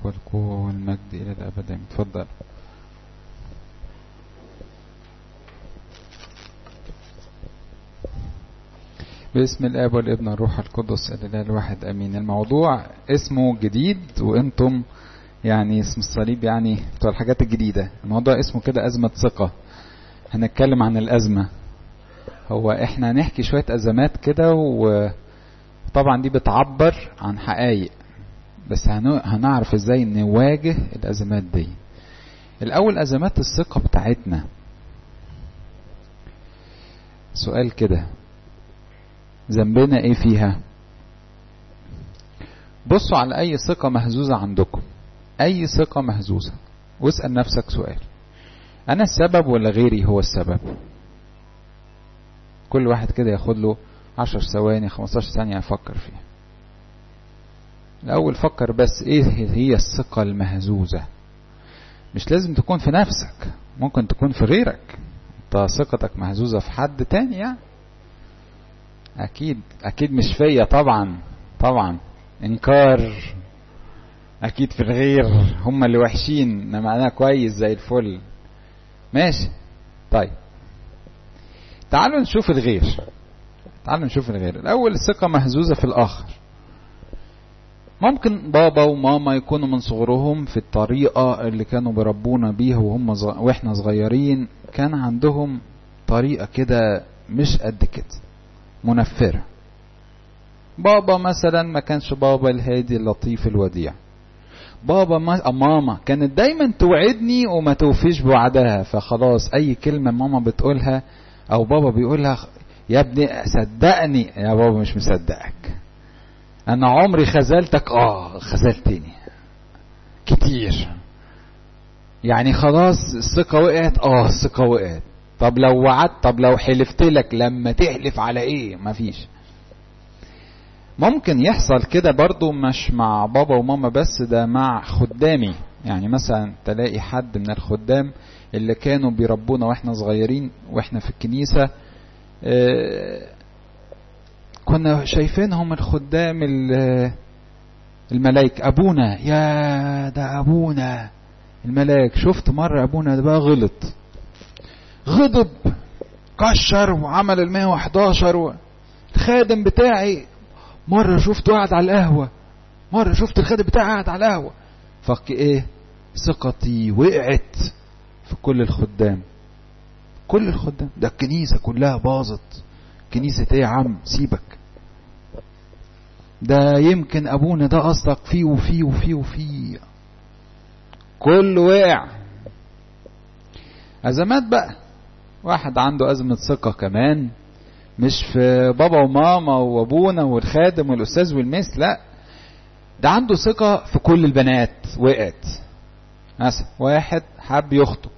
والقوة والمجد إلى الأبد آمين. اتفضل باسم الاب والابن والروح القدس الاله الواحد امين الموضوع اسمه جديد وانتم يعني اسم الصليب يعني بتوع الحاجات الجديده الموضوع اسمه كده ازمه ثقه هنتكلم عن الازمه هو احنا هنحكي شويه ازمات كده وطبعا دي بتعبر عن حقائق بس هنعرف ازاي نواجه الازمات دي الاول ازمات الثقه بتاعتنا سؤال كده ذنبنا ايه فيها بصوا على اي ثقة مهزوزة عندكم اي ثقة مهزوزة واسأل نفسك سؤال انا السبب ولا غيري هو السبب كل واحد كده ياخد له عشر ثواني خمستاشر ثانية يفكر فيها الاول فكر بس ايه هي الثقة المهزوزة مش لازم تكون في نفسك ممكن تكون في غيرك انت ثقتك مهزوزة في حد تاني يعني اكيد اكيد مش فيا طبعا طبعا انكار اكيد في الغير هم اللي وحشين انما انا كويس زي الفل ماشي طيب تعالوا نشوف الغير تعالوا نشوف الغير الاول الثقه مهزوزه في الاخر ممكن بابا وماما يكونوا من صغرهم في الطريقه اللي كانوا بيربونا بيها وهم ز... واحنا صغيرين كان عندهم طريقه كده مش قد كده منفرة بابا مثلا ما كانش بابا الهادي اللطيف الوديع بابا ما ماما كانت دايما توعدني وما توفيش بوعدها فخلاص اي كلمة ماما بتقولها او بابا بيقولها يا ابني صدقني يا بابا مش مصدقك انا عمري خذلتك اه خذلتني كتير يعني خلاص الثقة وقعت اه الثقة وقعت طب لو وعدت طب لو حلفت لك لما تحلف على ايه مفيش ممكن يحصل كده برضو مش مع بابا وماما بس ده مع خدامي يعني مثلا تلاقي حد من الخدام اللي كانوا بيربونا واحنا صغيرين واحنا في الكنيسة اه كنا شايفينهم الخدام الملايك ابونا يا ده ابونا الملاك شفت مرة ابونا ده بقى غلط غضب كشر وعمل ال 111 و... الخادم بتاعي مرة شفته قاعد على القهوة مرة شفت الخادم بتاعي قاعد على القهوة فك ايه ثقتي وقعت في كل الخدام كل الخدام ده الكنيسة كلها باظت كنيسة ايه يا عم سيبك ده يمكن ابونا ده قصدك فيه وفيه وفيه وفيه كله وقع ازمات بقى واحد عنده أزمة ثقة كمان مش في بابا وماما وابونا والخادم والأستاذ والمس لا ده عنده ثقة في كل البنات وقعت مثلا واحد حب يخطب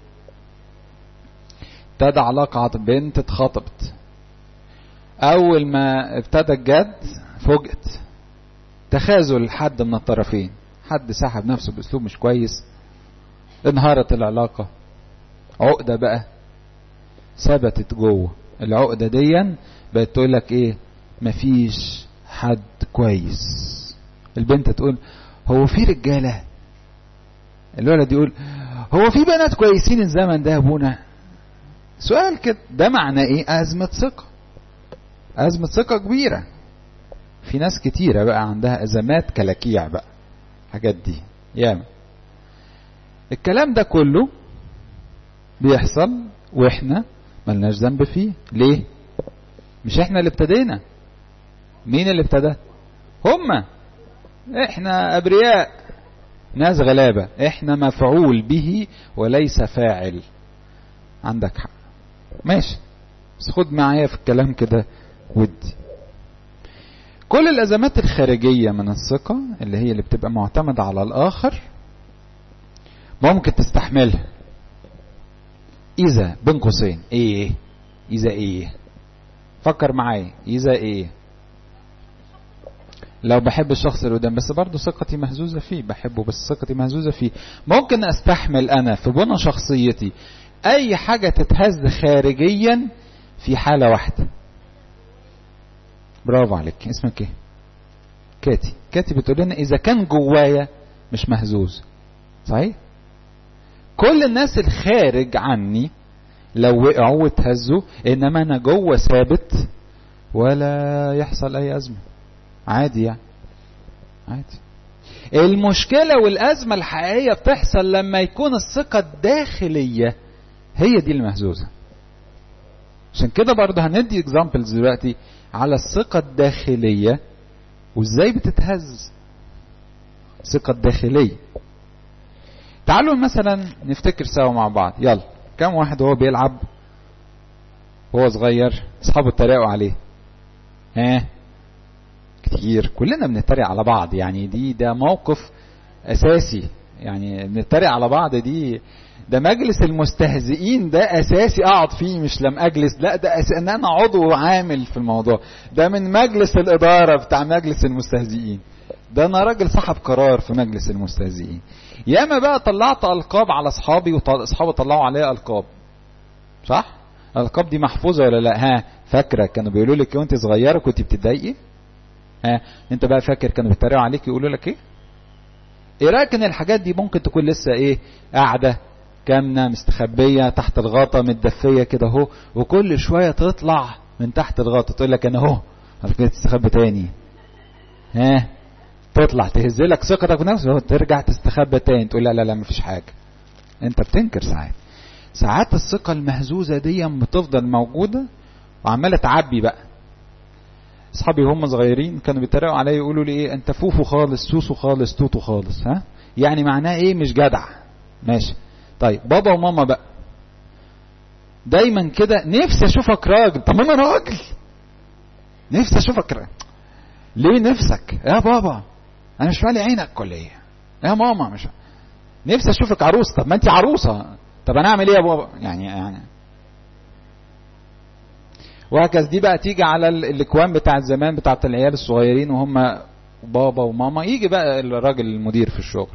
ابتدى علاقة بنت اتخطبت أول ما ابتدى الجد فوجئت تخاذل حد من الطرفين حد سحب نفسه بأسلوب مش كويس انهارت العلاقة عقدة بقى ثبتت جوه العقده دي بقت تقول لك ايه مفيش حد كويس البنت تقول هو في رجاله الولد يقول هو في بنات كويسين الزمن ده يا ابونا سؤال كده ده معناه ايه ازمه ثقه ازمه ثقه كبيره في ناس كتيره بقى عندها ازمات كلاكيع بقى الحاجات دي ياما الكلام ده كله بيحصل واحنا ملناش ذنب فيه ليه مش احنا اللي ابتدينا مين اللي ابتدى هما احنا ابرياء ناس غلابة احنا مفعول به وليس فاعل عندك حق ماشي بس خد معايا في الكلام كده ودي كل الازمات الخارجية من الثقة اللي هي اللي بتبقى معتمدة على الاخر ممكن تستحملها إذا بين قوسين إيه؟ إذا إيه؟ فكر معايا إذا إيه؟ لو بحب الشخص اللي قدام بس برضه ثقتي مهزوزة فيه بحبه بس ثقتي مهزوزة فيه ممكن أستحمل أنا في بنى شخصيتي أي حاجة تتهز خارجيا في حالة واحدة برافو عليك اسمك ايه كاتي كاتي بتقول لنا إذا كان جوايا مش مهزوز صحيح كل الناس الخارج عني لو وقعوا واتهزوا انما انا جوه ثابت ولا يحصل اي ازمه عادي يعني عادي المشكله والازمه الحقيقيه بتحصل لما يكون الثقه الداخليه هي دي المهزوزه عشان كده برضه هندي اكزامبلز دلوقتي على الثقه الداخليه وازاي بتتهز الثقه الداخليه تعالوا مثلا نفتكر سوا مع بعض يلا كم واحد وهو بيلعب وهو صغير اصحابه اتريقوا عليه ها كتير كلنا بنتريق على بعض يعني دي ده موقف اساسي يعني بنتريق على بعض دي ده مجلس المستهزئين ده اساسي اقعد فيه مش لم اجلس لا ده أس... ان انا عضو عامل في الموضوع ده من مجلس الاداره بتاع مجلس المستهزئين ده انا راجل صاحب قرار في مجلس المستهزئين ياما بقى طلعت القاب على اصحابي واصحابي طلعوا عليا القاب صح الالقاب دي محفوظه ولا لا ها فاكره كانوا بيقولوا لك وانت صغيره كنت بتتضايقي ها انت بقى فاكر كانوا بيتريقوا عليك يقولوا لك ايه ايه رايك ان الحاجات دي ممكن تكون لسه ايه قاعده كامنه مستخبيه تحت الغطا متدفيه كده اهو وكل شويه تطلع من تحت الغطا تقول لك انا اهو هتبتدي تستخبى تاني ها تطلع تهز لك ثقتك في نفسك ترجع تستخبى تاني تقول لا لا لا مفيش حاجه انت بتنكر ساعات ساعات الثقه المهزوزه دي بتفضل موجوده وعماله تعبي بقى اصحابي هم صغيرين كانوا بيتريقوا عليا يقولوا لي ايه انت فوفو خالص سوسو خالص توتو خالص ها يعني معناه ايه مش جدع ماشي طيب بابا وماما بقى دايما كده نفسي اشوفك راجل طب انا راجل نفسي اشوفك راجل ليه نفسك يا بابا انا مش مالي عينك ولا ايه يا ماما مش نفسي اشوفك عروس طب ما انت عروسه طب انا اعمل ايه يا بابا يعني يعني وهكذا دي بقى تيجي على الاكوان بتاع زمان بتاعت العيال الصغيرين وهم بابا وماما يجي بقى الراجل المدير في الشغل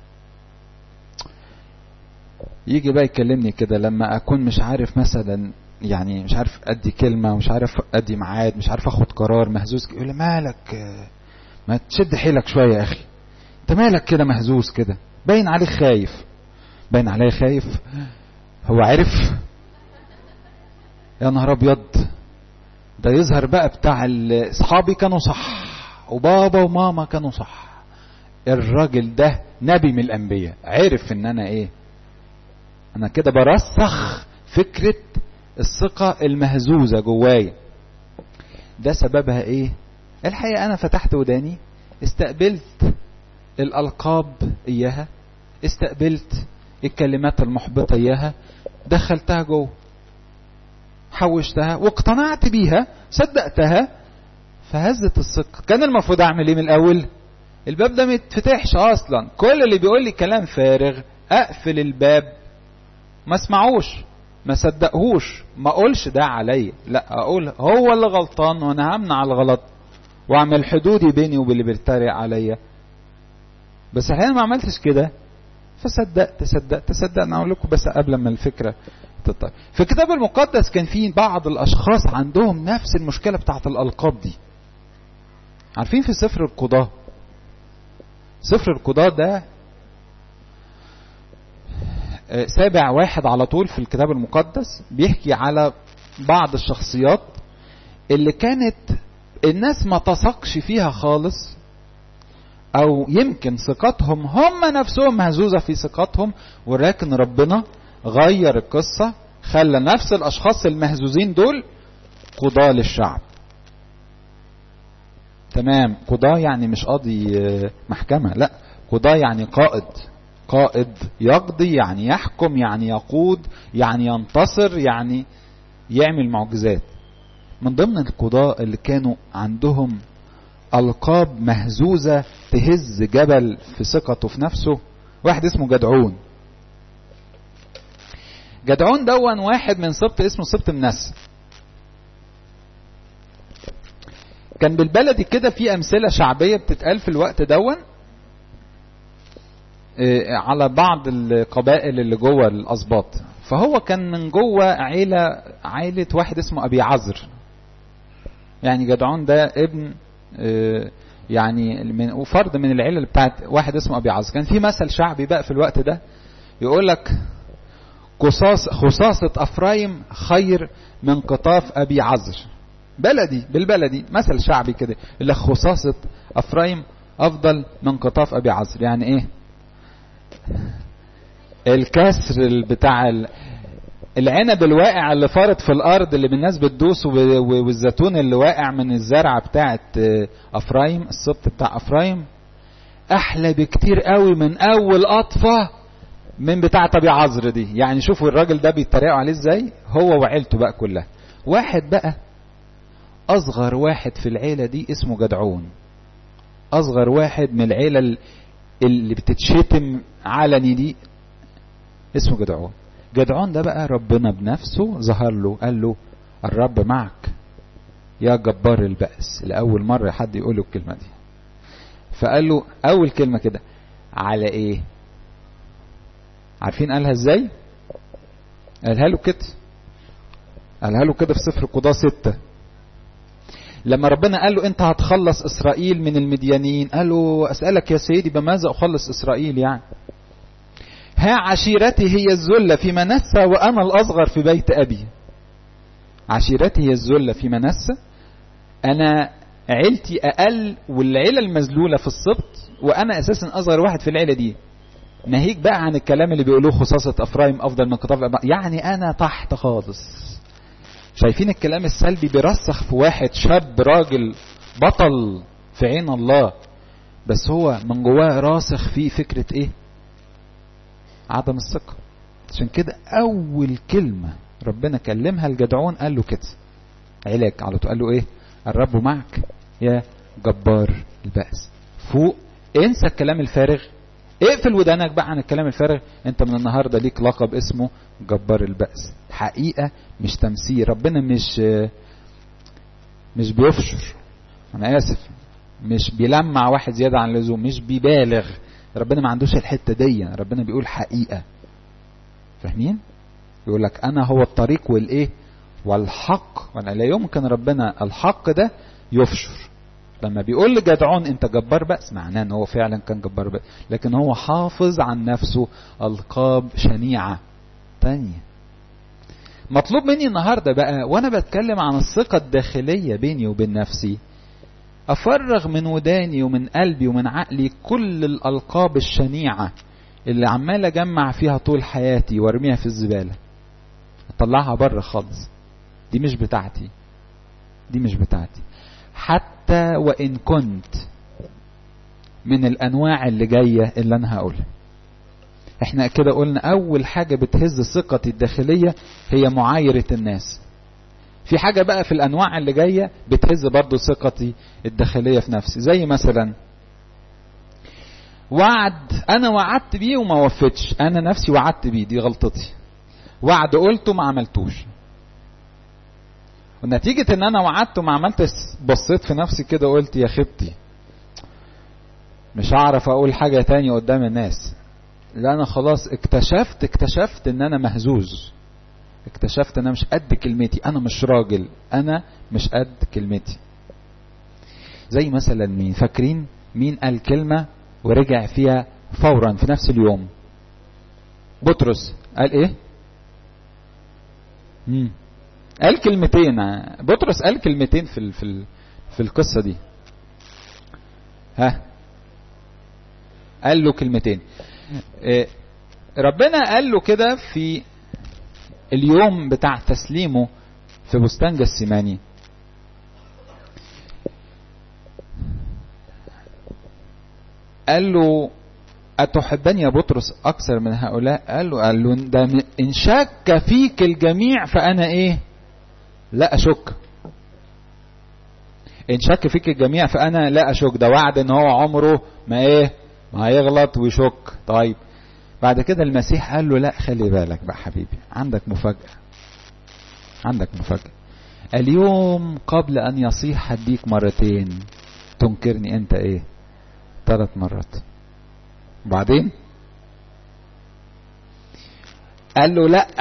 يجي بقى يكلمني كده لما اكون مش عارف مثلا يعني مش عارف ادي كلمه مش عارف ادي ميعاد مش عارف اخد قرار مهزوز يقول لي مالك ما تشد حيلك شويه يا اخي انت مالك كده مهزوز كده باين عليك خايف باين عليا خايف هو عرف يا نهار ابيض ده يظهر بقى بتاع اصحابي كانوا صح وبابا وماما كانوا صح الراجل ده نبي من الانبياء عرف ان انا ايه انا كده برسخ فكره الثقه المهزوزه جوايا ده سببها ايه الحقيقه انا فتحت وداني استقبلت الالقاب اياها استقبلت الكلمات المحبطه اياها دخلتها جوه حوشتها واقتنعت بيها صدقتها فهزت الثقه كان المفروض اعمل ايه من الاول الباب ده ما يتفتحش اصلا كل اللي بيقول لي كلام فارغ اقفل الباب ما اسمعوش ما صدقهوش ما اقولش ده عليا لا اقول هو اللي غلطان وانا همنع الغلط واعمل حدودي بيني وبين اللي بيتريق عليا بس احيانا ما عملتش كده فصدقت صدقت صدقنا اقول لكم بس قبل ما الفكره تطلع في الكتاب المقدس كان في بعض الاشخاص عندهم نفس المشكله بتاعت الالقاب دي عارفين في سفر القضاه سفر القضاه ده سابع واحد على طول في الكتاب المقدس بيحكي على بعض الشخصيات اللي كانت الناس ما تثقش فيها خالص او يمكن ثقتهم هم نفسهم مهزوزه في ثقتهم ولكن ربنا غير القصه خلى نفس الاشخاص المهزوزين دول قضاه للشعب تمام قضاه يعني مش قاضي محكمه لا قضاه يعني قائد قائد يقضي يعني يحكم يعني يقود يعني ينتصر يعني يعمل معجزات من ضمن القضاء اللي كانوا عندهم ألقاب مهزوزة تهز جبل في ثقته في نفسه واحد اسمه جدعون جدعون دون واحد من سبط اسمه سبط منس كان بالبلدي كده في أمثلة شعبية بتتقال في الوقت دون على بعض القبائل اللي جوه الاسباط فهو كان من جوه عيله عيله واحد اسمه ابي عزر يعني جدعون ده ابن يعني من وفرد من العيله بتاعت واحد اسمه ابي عاص كان في مثل شعبي بقى في الوقت ده يقول لك قصاص خصاصة أفرايم خير من قطاف أبي عزر بلدي بالبلدي مثل شعبي كده يقول لك خصاصة أفرايم أفضل من قطاف أبي عزر يعني إيه الكسر بتاع العنب الواقع اللي فارط في الارض اللي الناس بتدوسه والزيتون اللي واقع من الزرعه بتاعه افرايم السبط بتاع افرايم احلى بكتير قوي من اول قطفه من بتاعه ابي عذر دي يعني شوفوا الراجل ده بيتريقوا عليه ازاي هو وعيلته بقى كلها واحد بقى اصغر واحد في العيله دي اسمه جدعون اصغر واحد من العيله اللي بتتشتم علني دي اسمه جدعون جدعون ده بقى ربنا بنفسه ظهر له قال له الرب معك يا جبار البأس لأول مرة حد يقول له الكلمة دي فقال له أول كلمة كده على إيه عارفين قالها إزاي قالها له كده قالها له كده في سفر القضاء ستة لما ربنا قال له انت هتخلص اسرائيل من المديانين قال له اسالك يا سيدي بماذا اخلص اسرائيل يعني ها عشيرتي هي الذلة في منسى وأنا الأصغر في بيت أبي عشيرتي هي الذلة في منسى أنا عيلتي أقل والعيلة المذلولة في السبط وأنا أساسا أصغر واحد في العيلة دي ناهيك بقى عن الكلام اللي بيقولوه خصاصة أفرايم أفضل من قطاف يعني أنا تحت خالص شايفين الكلام السلبي بيرسخ في واحد شاب راجل بطل في عين الله بس هو من جواه راسخ فيه فكرة ايه عدم الثقة عشان كده أول كلمة ربنا كلمها الجدعون قال له كده علاج على طول قال له إيه الرب معك يا جبار البأس فوق انسى الكلام الفارغ اقفل ودانك بقى عن الكلام الفارغ انت من النهارده ليك لقب اسمه جبار البأس حقيقة مش تمثيل ربنا مش مش بيفشر انا اسف مش بيلمع واحد زيادة عن اللزوم مش بيبالغ ربنا ما عندوش الحته دي ربنا بيقول حقيقه فاهمين يقول لك انا هو الطريق والايه والحق وانا لا يمكن ربنا الحق ده يفشر لما بيقول لجدعون انت جبار بأس معناه ان هو فعلا كان جبار بأس لكن هو حافظ عن نفسه القاب شنيعة تانية مطلوب مني النهاردة بقى وانا بتكلم عن الثقة الداخلية بيني وبين نفسي افرغ من وداني ومن قلبي ومن عقلي كل الالقاب الشنيعه اللي عمال اجمع فيها طول حياتي وارميها في الزباله اطلعها بره خالص دي مش بتاعتي دي مش بتاعتي حتى وان كنت من الانواع اللي جايه اللي انا هقولها احنا كده قلنا اول حاجه بتهز ثقتي الداخليه هي معايره الناس في حاجة بقى في الأنواع اللي جاية بتهز برضو ثقتي الداخلية في نفسي زي مثلا وعد أنا وعدت بيه وما وفتش أنا نفسي وعدت بيه دي غلطتي وعد قلته ما عملتوش ونتيجة ان انا وعدت وما عملتش بصيت في نفسي كده وقلت يا خبتي مش هعرف اقول حاجة تانية قدام الناس لا انا خلاص اكتشفت اكتشفت ان انا مهزوز اكتشفت ان انا مش قد كلمتي انا مش راجل انا مش قد كلمتي زي مثلا مين فاكرين مين قال كلمة ورجع فيها فورا في نفس اليوم بطرس قال ايه مم. قال كلمتين بطرس قال كلمتين في ال في ال في القصة دي ها قال له كلمتين إيه ربنا قال له كده في اليوم بتاع تسليمه في بستان جسيماني قال له أتحبني يا بطرس أكثر من هؤلاء قال له قال له ده إن شك فيك الجميع فأنا إيه لا أشك إن شك فيك الجميع فأنا لا أشك ده وعد إن هو عمره ما إيه ما هيغلط ويشك طيب بعد كده المسيح قال له لا خلي بالك بقى حبيبي عندك مفاجأة عندك مفاجأة اليوم قبل أن يصيح هديك مرتين تنكرني أنت إيه ثلاث مرات وبعدين قال له لا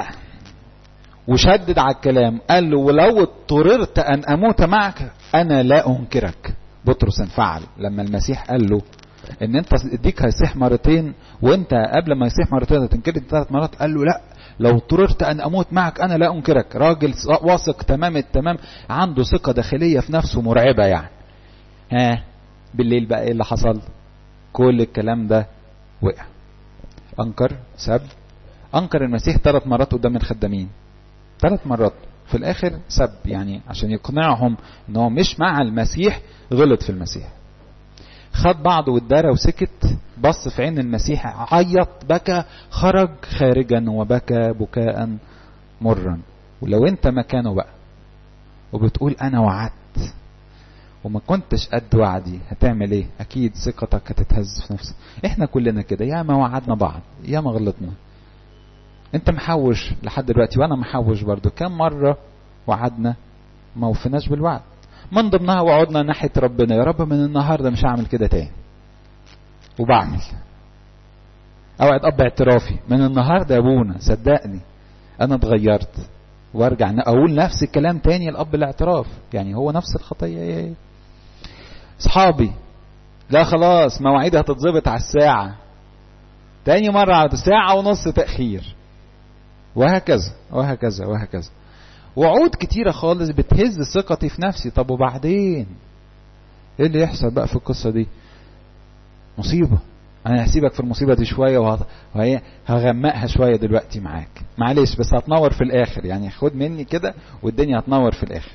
وشدد على الكلام قال له ولو اضطررت أن أموت معك أنا لا أنكرك بطرس انفعل لما المسيح قال له ان انت اديك هيصيح مرتين وانت قبل ما يصيح مرتين تنكرني ثلاث مرات قال له لا لو اضطررت ان اموت معك انا لا انكرك راجل واثق تمام التمام عنده ثقه داخليه في نفسه مرعبه يعني ها بالليل بقى ايه اللي حصل كل الكلام ده وقع انكر سب انكر المسيح ثلاث مرات قدام الخدامين ثلاث مرات في الاخر سب يعني عشان يقنعهم ان هو مش مع المسيح غلط في المسيح خد بعضه واتدارى وسكت بص في عين المسيح عيط بكى خرج خارجا وبكى بكاء مرا ولو انت مكانه بقى وبتقول انا وعدت وما كنتش قد وعدي هتعمل ايه اكيد ثقتك هتتهز في نفسك احنا كلنا كده يا ما وعدنا بعض يا ما غلطنا انت محوش لحد دلوقتي وانا محوش برضو كم مرة وعدنا ما وفناش بالوعد من ضمنها وعدنا ناحية ربنا يا رب من النهاردة مش هعمل كده تاني وبعمل اوعد اب اعترافي من النهاردة يا ابونا صدقني انا اتغيرت وارجع اقول نفس الكلام تاني الاب الاعتراف يعني هو نفس الخطية ايه اصحابي لا خلاص مواعيدي هتتظبط على الساعة تاني مرة على ساعة ونص تأخير وهكذا وهكذا وهكذا وعود كتيرة خالص بتهز ثقتي في نفسي طب وبعدين ايه اللي يحصل بقى في القصة دي مصيبة انا هسيبك في المصيبة دي شوية وهي هغمقها شوية دلوقتي معاك معلش بس هتنور في الاخر يعني خد مني كده والدنيا هتنور في الاخر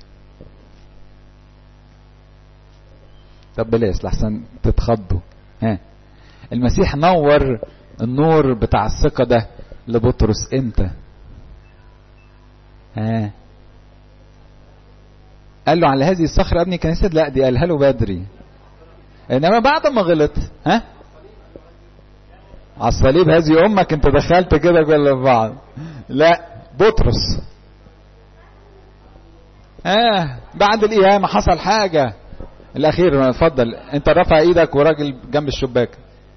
طب بلاش لحسن تتخضوا ها المسيح نور النور بتاع الثقة ده لبطرس امتى ها قال له على هذه الصخرة ابني كنيسة لا دي قالها له بدري انما بعد ما غلط ها على الصليب هذه امك انت دخلت كده كل في بعض لا بطرس اه بعد القيامة حصل حاجة الاخير اتفضل انت رافع ايدك وراجل جنب الشباك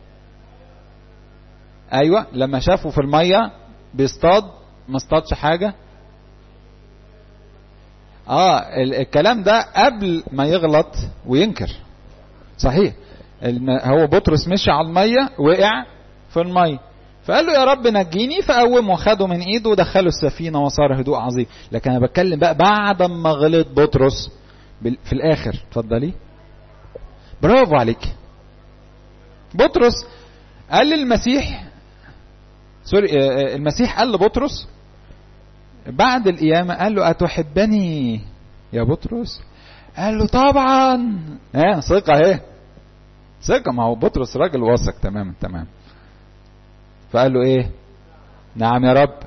ايوه لما شافه في الميه بيصطاد ما اصطادش حاجه اه الكلام ده قبل ما يغلط وينكر صحيح هو بطرس مشي على الميه وقع في الميه فقال له يا رب نجيني فقومه خده من ايده ودخله السفينه وصار هدوء عظيم لكن انا بتكلم بقى بعد ما غلط بطرس في الاخر اتفضلي برافو عليك بطرس قال للمسيح سوري المسيح قال لبطرس بعد القيامة قال له أتحبني يا بطرس قال له طبعا ها ثقة اهي ثقة ما هو بطرس راجل واثق تماما تمام فقال له ايه نعم يا رب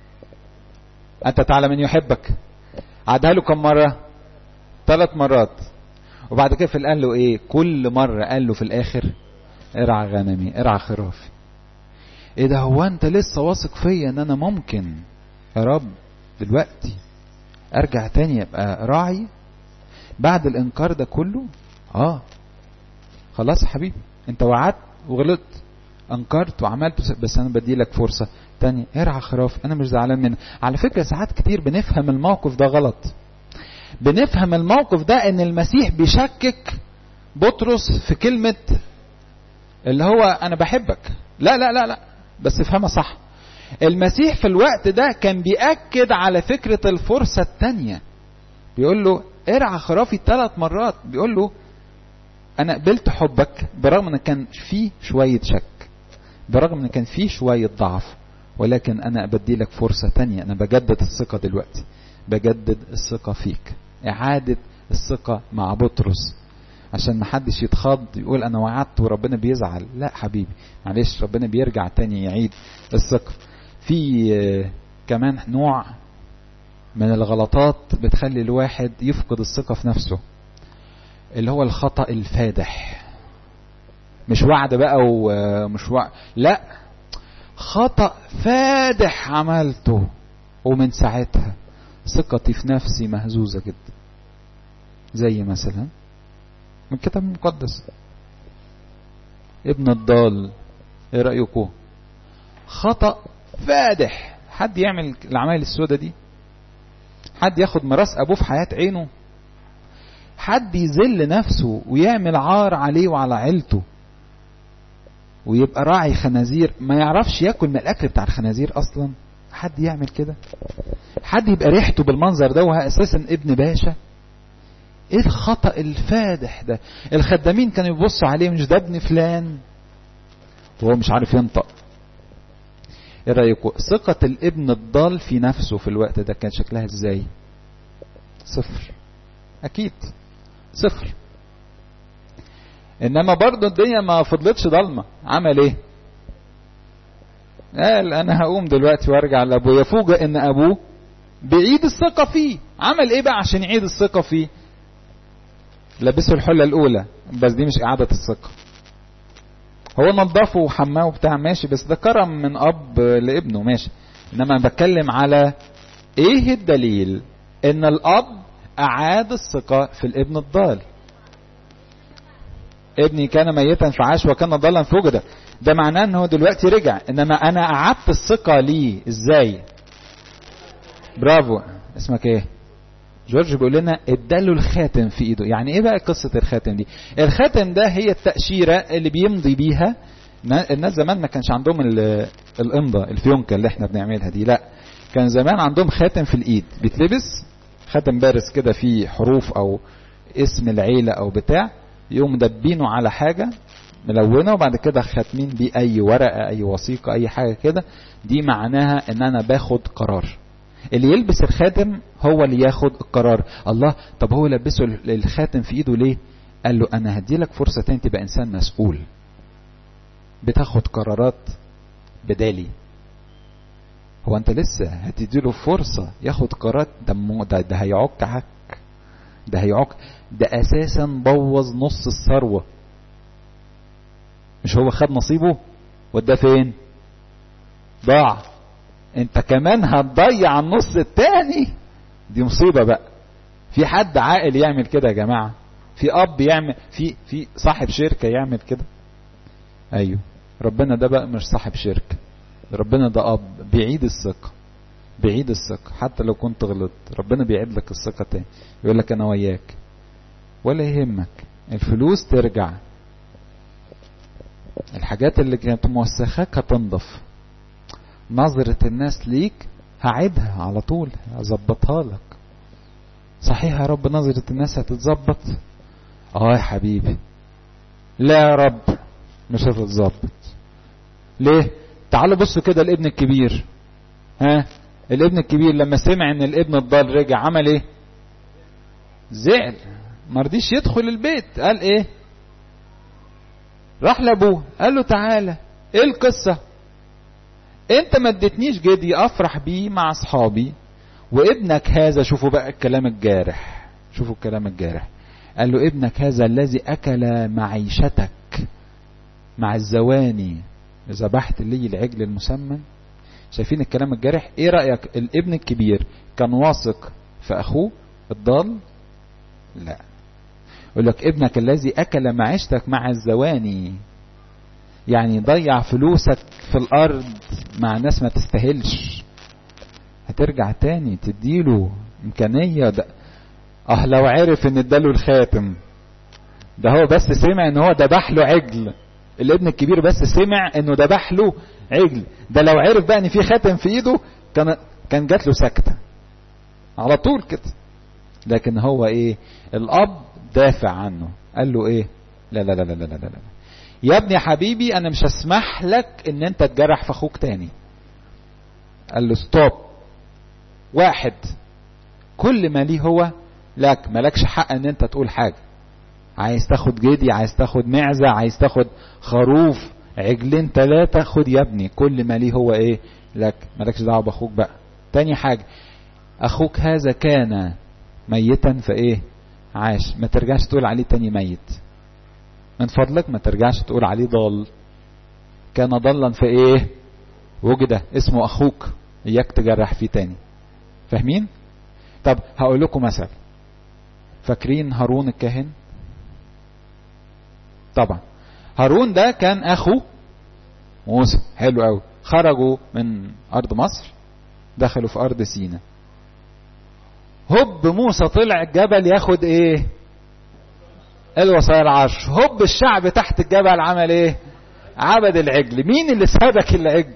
أنت تعلم من يحبك عادها له كم مرة ثلاث مرات وبعد كده قال له ايه كل مرة قال له في الآخر ارعى غنمي ارعى خرافي ايه ده هو انت لسه واثق فيا ان انا ممكن يا رب دلوقتي ارجع تاني ابقى راعي بعد الانكار ده كله اه خلاص يا حبيبي انت وعدت وغلطت انكرت وعملت بس انا بدي لك فرصه تانية ارعى خرافي انا مش زعلان منها على فكره ساعات كتير بنفهم الموقف ده غلط بنفهم الموقف ده ان المسيح بيشكك بطرس في كلمه اللي هو انا بحبك لا لا لا لا بس افهمها صح المسيح في الوقت ده كان بيأكد على فكرة الفرصة التانية بيقول له ارعى خرافي ثلاث مرات بيقول له انا قبلت حبك برغم ان كان فيه شوية شك برغم ان كان فيه شوية ضعف ولكن انا بدي لك فرصة تانية انا بجدد الثقة دلوقتي بجدد الثقة فيك اعادة الثقة مع بطرس عشان ما حدش يتخض يقول انا وعدت وربنا بيزعل لا حبيبي معلش ربنا بيرجع تاني يعيد الثقة في كمان نوع من الغلطات بتخلي الواحد يفقد الثقة في نفسه اللي هو الخطأ الفادح مش وعد بقى ومش وعد لا خطأ فادح عملته ومن ساعتها ثقتي في نفسي مهزوزة جدا زي مثلا من الكتاب المقدس ابن الضال ايه رأيكم خطأ فادح حد يعمل العمايل السوداء دي حد ياخد ميراث ابوه في حياة عينه حد يذل نفسه ويعمل عار عليه وعلى عيلته ويبقى راعي خنازير ما يعرفش ياكل من الاكل بتاع الخنازير اصلا حد يعمل كده حد يبقى ريحته بالمنظر ده وهو اساسا ابن باشا ايه الخطا الفادح ده الخدامين كانوا يبصوا عليه مش ده ابن فلان وهو مش عارف ينطق ايه رايكم ثقه الابن الضال في نفسه في الوقت ده كان شكلها ازاي صفر اكيد صفر انما برضه الدنيا ما فضلتش ضلمه عمل ايه قال انا هقوم دلوقتي وارجع لابويا فوجئ ان ابوه بيعيد الثقه فيه عمل ايه بقى عشان يعيد الثقه فيه لبسه الحله الاولى بس دي مش اعاده الثقه هو نظفه وحماه وبتاع ماشي بس ده كرم من اب لابنه ماشي انما انا بتكلم على ايه الدليل ان الاب اعاد الثقه في الابن الضال ابني كان ميتا فعاش وكان ضالا فوجد ده معناه ان هو دلوقتي رجع انما انا اعدت الثقه ليه ازاي برافو اسمك ايه جورج بيقول لنا اداله الخاتم في ايده يعني ايه بقى قصه الخاتم دي الخاتم ده هي التاشيره اللي بيمضي بيها الناس زمان ما كانش عندهم الامضه الفيونكه اللي احنا بنعملها دي لا كان زمان عندهم خاتم في الايد بيتلبس خاتم بارز كده فيه حروف او اسم العيله او بتاع يقوم دبينه على حاجه ملونه وبعد كده خاتمين بيه اي ورقه اي وثيقه اي حاجه كده دي معناها ان انا باخد قرار اللي يلبس الخاتم هو اللي ياخد القرار الله طب هو لبسه الخاتم في ايده ليه قال له انا هدي لك فرصه تاني تبقى انسان مسؤول بتاخد قرارات بدالي هو انت لسه هتدي له فرصه ياخد قرارات ده ده, ده هيعك عك ده هيعك ده اساسا بوظ نص الثروه مش هو خد نصيبه وده فين ضاع انت كمان هتضيع النص التاني دي مصيبة بقى في حد عاقل يعمل كده يا جماعة في اب يعمل في في صاحب شركة يعمل كده ايوه ربنا ده بقى مش صاحب شركة ربنا ده اب بيعيد الثقة بيعيد الثقة حتى لو كنت غلطت ربنا بيعيد لك الثقة تاني يقول لك انا وياك ولا يهمك الفلوس ترجع الحاجات اللي كانت موسخاك هتنضف نظرة الناس ليك هعيدها على طول هظبطها لك صحيح يا رب نظرة الناس هتتظبط اه يا حبيبي لا يا رب مش هتتظبط ليه تعالوا بصوا كده الابن الكبير ها الابن الكبير لما سمع ان الابن الضال رجع عمل ايه زعل ما رضيش يدخل البيت قال ايه راح لابوه قال له تعالى ايه القصه انت ما اديتنيش جدي افرح بيه مع اصحابي وابنك هذا شوفوا بقى الكلام الجارح شوفوا الكلام الجارح قال له ابنك هذا الذي اكل معيشتك مع الزواني ذبحت لي العجل المسمن شايفين الكلام الجارح ايه رايك الابن الكبير كان واثق في اخوه الضال لا يقول لك ابنك الذي اكل معيشتك مع الزواني يعني ضيع فلوسك في الارض مع ناس ما تستاهلش هترجع تاني تديله امكانيه ده اه لو عرف ان اداله الخاتم ده هو بس سمع ان هو ذبح له عجل الابن الكبير بس سمع انه ذبح له عجل ده لو عرف بقى ان في خاتم في ايده كان كان جات له سكته على طول كده لكن هو ايه الاب دافع عنه قال له ايه لا لا لا لا لا لا, لا. يا ابني حبيبي انا مش هسمح لك ان انت تجرح في اخوك تاني قال له ستوب واحد كل ما ليه هو لك مالكش حق ان انت تقول حاجة عايز تاخد جدي عايز تاخد معزة عايز تاخد خروف عجلين ثلاثة خد يا ابني كل ما ليه هو ايه لك مالكش دعوة باخوك بقى تاني حاجة اخوك هذا كان ميتا فايه عاش ما ترجعش تقول عليه تاني ميت من فضلك ما ترجعش تقول عليه ضال كان ضلا في ايه وجد اسمه اخوك اياك تجرح فيه تاني فاهمين طب هقول لكم مثل فاكرين هارون الكاهن طبعا هارون ده كان اخو موسى حلو قوي خرجوا من ارض مصر دخلوا في ارض سينا هوب موسى طلع الجبل ياخد ايه الوصايا العشر هوب الشعب تحت الجبل عمل ايه عبد العجل مين اللي سبك العجل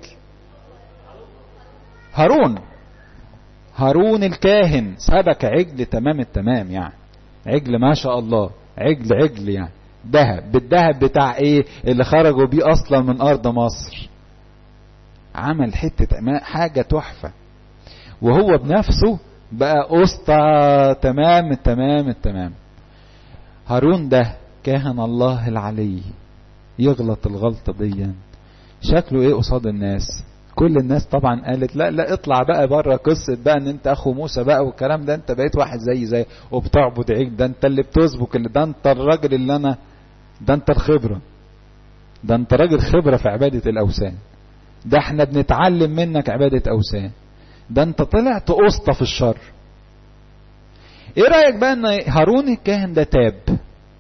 هارون هارون الكاهن سبك عجل تمام التمام يعني عجل ما شاء الله عجل عجل يعني ذهب بالذهب بتاع ايه اللي خرجوا بيه اصلا من ارض مصر عمل حتة حاجة تحفة وهو بنفسه بقى اسطى تمام التمام التمام هارون ده كاهن الله العلي يغلط الغلطة دي شكله ايه قصاد الناس كل الناس طبعا قالت لا لا اطلع بقى بره قصة بقى ان انت اخو موسى بقى والكلام ده انت بقيت واحد زي زي وبتعبد عيد ده انت اللي بتسبك اللي ده انت الراجل اللي انا ده انت الخبرة ده انت راجل خبرة في عبادة الاوثان ده احنا بنتعلم منك عبادة اوثان ده انت طلعت اسطى في الشر ايه رأيك بقى ان هارون الكاهن ده تاب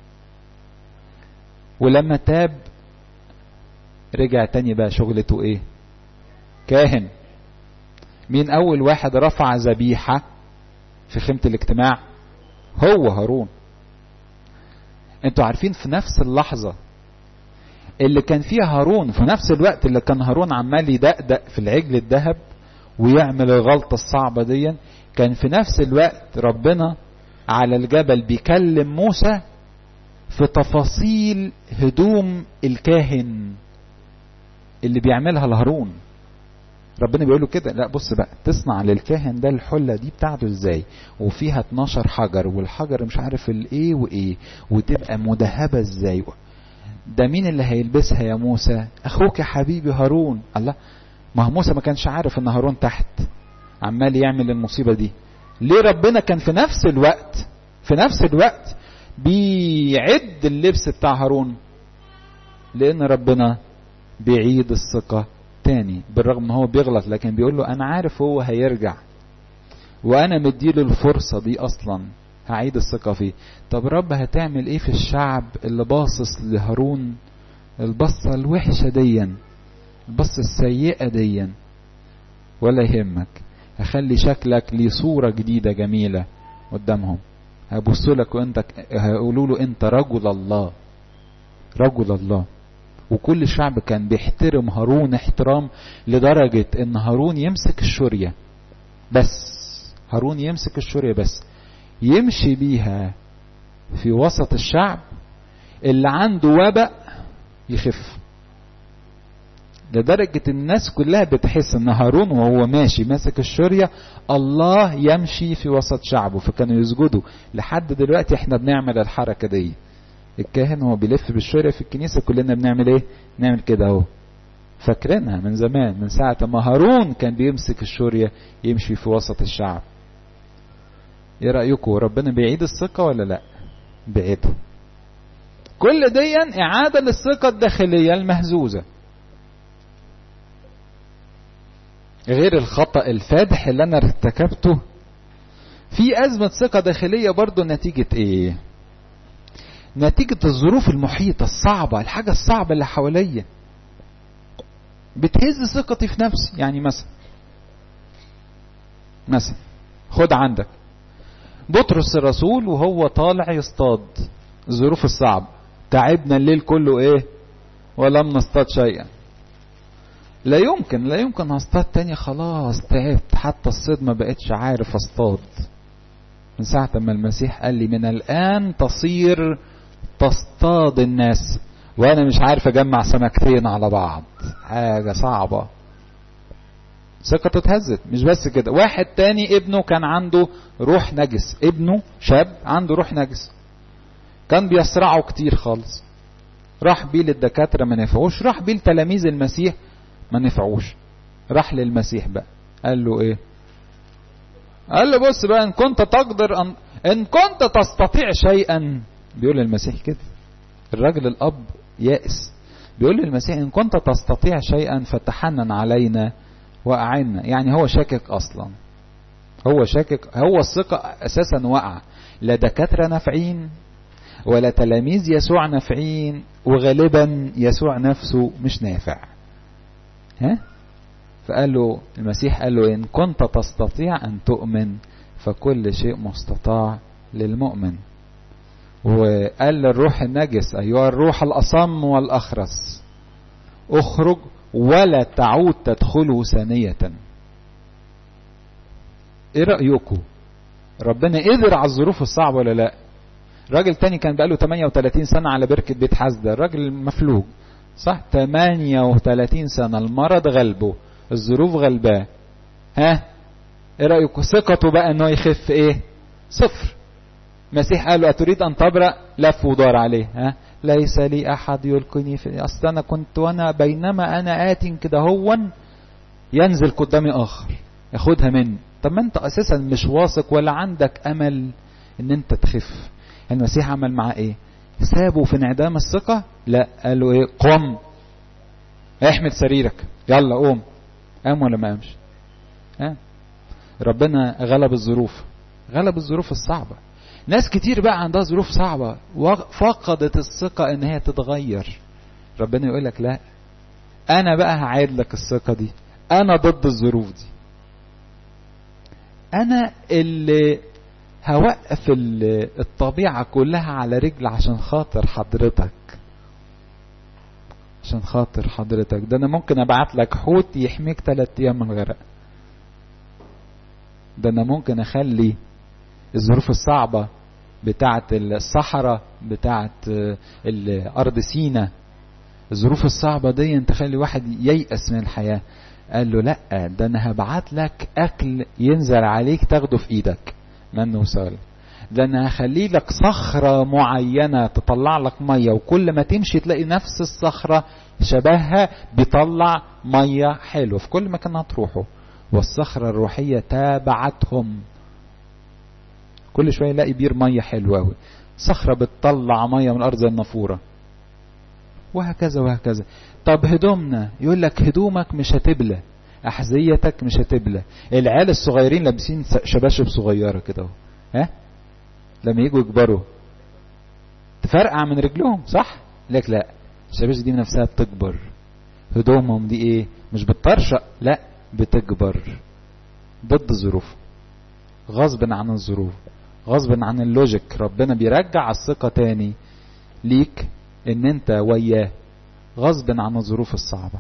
ولما تاب رجع تاني بقى شغلته ايه كاهن مين اول واحد رفع ذبيحة في خيمة الاجتماع هو هارون انتوا عارفين في نفس اللحظة اللي كان فيها هارون في نفس الوقت اللي كان هارون عمال يدقدق في العجل الذهب ويعمل الغلطة الصعبة دي كان في نفس الوقت ربنا على الجبل بيكلم موسى في تفاصيل هدوم الكاهن اللي بيعملها لهارون ربنا بيقول له كده لا بص بقى تصنع للكاهن ده الحلة دي بتاعته ازاي وفيها 12 حجر والحجر مش عارف الايه وايه وتبقى مدهبة ازاي ده مين اللي هيلبسها يا موسى اخوك يا حبيبي هارون الله ما هو موسى ما كانش عارف ان هارون تحت عمال يعمل المصيبة دي ليه ربنا كان في نفس الوقت في نفس الوقت بيعد اللبس بتاع هارون لان ربنا بيعيد الثقة تاني بالرغم ان هو بيغلط لكن بيقول له انا عارف هو هيرجع وانا مديله الفرصة دي اصلا هعيد الثقة فيه طب رب هتعمل ايه في الشعب اللي باصص لهارون البصة الوحشة ديا البصة السيئة ديا ولا يهمك هخلي شكلك ليه صورة جديدة جميلة قدامهم هيبصوا لك وانت هيقولوا له انت رجل الله رجل الله وكل الشعب كان بيحترم هارون احترام لدرجة ان هارون يمسك الشورية بس هارون يمسك الشورية بس يمشي بيها في وسط الشعب اللي عنده وباء يخف لدرجة الناس كلها بتحس ان هارون وهو ماشي ماسك الشورية الله يمشي في وسط شعبه فكانوا يسجدوا لحد دلوقتي احنا بنعمل الحركة دي الكاهن هو بيلف بالشورية في الكنيسة كلنا بنعمل ايه نعمل كده اهو فاكرينها من زمان من ساعة ما هارون كان بيمسك الشورية يمشي في وسط الشعب ايه رأيكم ربنا بيعيد الثقة ولا لا بعيدها كل دي اعادة للثقة الداخلية المهزوزة غير الخطأ الفادح اللي انا ارتكبته في ازمة ثقة داخلية برضو نتيجة ايه نتيجة الظروف المحيطة الصعبة الحاجة الصعبة اللي حواليا بتهز ثقتي في نفسي يعني مثلا مثلا خد عندك بطرس الرسول وهو طالع يصطاد الظروف الصعبة تعبنا الليل كله ايه ولم نصطاد شيئا لا يمكن لا يمكن هصطاد تاني خلاص تعبت حتى الصيد ما بقتش عارف اصطاد من ساعة ما المسيح قال لي من الآن تصير تصطاد الناس وانا مش عارف اجمع سمكتين على بعض حاجة صعبة ثقته اتهزت مش بس كده واحد تاني ابنه كان عنده روح نجس ابنه شاب عنده روح نجس كان بيسرعه كتير خالص راح بيه للدكاترة ما نفعوش راح بيه لتلاميذ المسيح ما نفعوش راح للمسيح بقى قال له ايه قال له بص بقى ان كنت تقدر ان, إن كنت تستطيع شيئا بيقول للمسيح كده الراجل الاب يائس بيقول للمسيح ان كنت تستطيع شيئا فتحنن علينا واعنا يعني هو شاكك اصلا هو شاكك هو الثقة اساسا وقع لا دكاترة نافعين ولا تلاميذ يسوع نافعين وغالبا يسوع نفسه مش نافع ها فقال له المسيح قال له إن كنت تستطيع أن تؤمن فكل شيء مستطاع للمؤمن وقال للروح النجس أيها الروح الأصم والأخرس اخرج ولا تعود تدخله ثانية ايه رأيكم ربنا قدر على الظروف الصعبة ولا لا راجل تاني كان بقاله 38 سنة على بركة بيت حسدة الراجل مفلوج صح 38 سنة المرض غلبه الظروف غلباه ها ايه رأيكم ثقته بقى انه يخف ايه صفر مسيح قال له أتريد أن تبرأ لف ودار عليه ها ليس لي أحد يلقني في أصل أنا كنت وأنا بينما أنا آت كده هو ينزل قدامي آخر ياخدها مني طب ما أنت أساسا مش واثق ولا عندك أمل إن أنت تخف المسيح عمل معاه إيه سابه في انعدام الثقة لا قال له إيه قم احمل سريرك يلا قوم قام ولا ما قامش ها ربنا غلب الظروف غلب الظروف الصعبة ناس كتير بقى عندها ظروف صعبة فقدت الثقة ان هي تتغير ربنا يقول لك لا انا بقى هعيد لك الثقة دي انا ضد الظروف دي انا اللي هوقف الطبيعة كلها على رجل عشان خاطر حضرتك عشان خاطر حضرتك ده انا ممكن ابعت لك حوت يحميك ثلاث ايام من الغرق ده انا ممكن اخلي الظروف الصعبة بتاعة الصحراء بتاعة الأرض سينا الظروف الصعبة دي تخلي واحد ييأس من الحياة قال له لا ده انا هبعت لك اكل ينزل عليك تاخده في ايدك منه وسال ده انا هخلي لك صخرة معينة تطلع لك مية وكل ما تمشي تلاقي نفس الصخرة شبهها بيطلع مية حلوة في كل مكان هتروحوا والصخرة الروحية تابعتهم كل شويه يلاقي بير ميه حلوه قوي صخره بتطلع ميه من الارض زي النافوره وهكذا وهكذا طب هدومنا يقول لك هدومك مش هتبلى احذيتك مش هتبلى العيال الصغيرين لابسين شباشب صغيره كده اهو ها لما يجوا يكبروا تفرقع من رجلهم صح لك لا الشباشب دي نفسها بتكبر هدومهم دي ايه مش بتطرشق لا بتكبر ضد الظروف غصب عن الظروف غصب عن اللوجيك ربنا بيرجع الثقة تاني ليك ان انت وياه غصب عن الظروف الصعبة